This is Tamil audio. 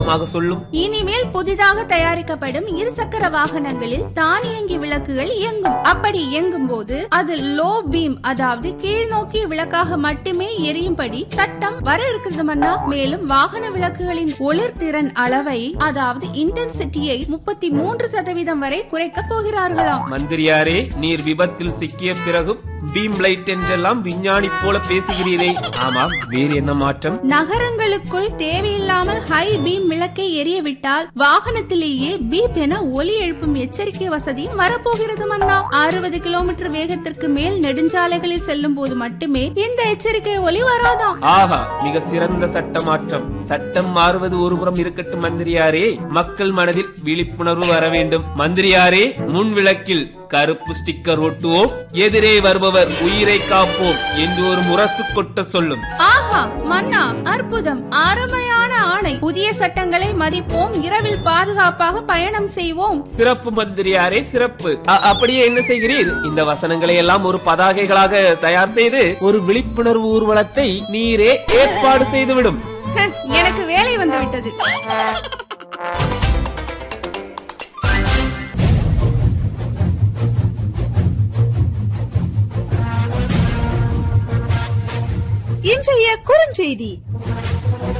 சுருக்கமாக சொல்லும் இனிமேல் புதிதாக தயாரிக்கப்படும் இருசக்கர வாகனங்களில் தானியங்கி விளக்குகள் இயங்கும் அப்படி இயங்கும் போது அது லோ பீம் அதாவது கீழ்நோக்கிய விளக்காக மட்டுமே எரியும்படி சட்டம் வர இருக்குது மன்னா மேலும் வாகன விளக்குகளின் ஒளிர்திறன் அளவை அதாவது இன்டென்சிட்டியை முப்பத்தி மூன்று சதவீதம் வரை குறைக்க போகிறார்களாம் மந்திரியாரே நீர் விபத்தில் சிக்கிய பிறகும் பீம் லைட் என்றெல்லாம் விஞ்ஞானி போல பேசுகிறீரே ஆமாம் வேறு என்ன மாற்றம் நகரங்களுக்குள் தேவையில்லாமல் ஹை பீம் விளக்கை எரியவிட்டால் வாகனத்திலேயே பீப் என ஒலி எழுப்பும் எச்சரிக்கை வசதியும் வரப்போகிறது மன்னா அறுபது கிலோமீட்டர் வேகத்திற்கு மேல் நெடுஞ்சாலைகளில் செல்லும் போது மட்டுமே இந்த எச்சரிக்கை ஒலி வராதாம் ஆஹா மிக சிறந்த சட்ட மாற்றம் சட்டம் மாறுவது ஒருபுறம் இருக்கட்டும் மந்திரியாரே மக்கள் மனதில் விழிப்புணர்வு வர வேண்டும் மந்திரியாரே முன் விளக்கில் கருப்பு ஸ்டிக்கர் ஒட்டுவோம் எதிரே வருபவர் உயிரை காப்போம் என்று ஒரு முரசு கொட்ட சொல்லும் ஆஹா மன்னா அற்புதம் அருமையான ஆணை புதிய சட்டங்களை மதிப்போம் இரவில் பாதுகாப்பாக பயணம் செய்வோம் சிறப்பு மந்திரியாரே சிறப்பு அ- அப்படியே என்ன செய்கிறீர் இந்த வசனங்களை எல்லாம் ஒரு பதாகைகளாக தயார் செய்து ஒரு விழிப்புணர்வு ஊர்வலத்தை நீரே ஏற்பாடு செய்துவிடும் எனக்கு வேலை வந்து விட்டது இன்றைய குறுஞ்செய்தி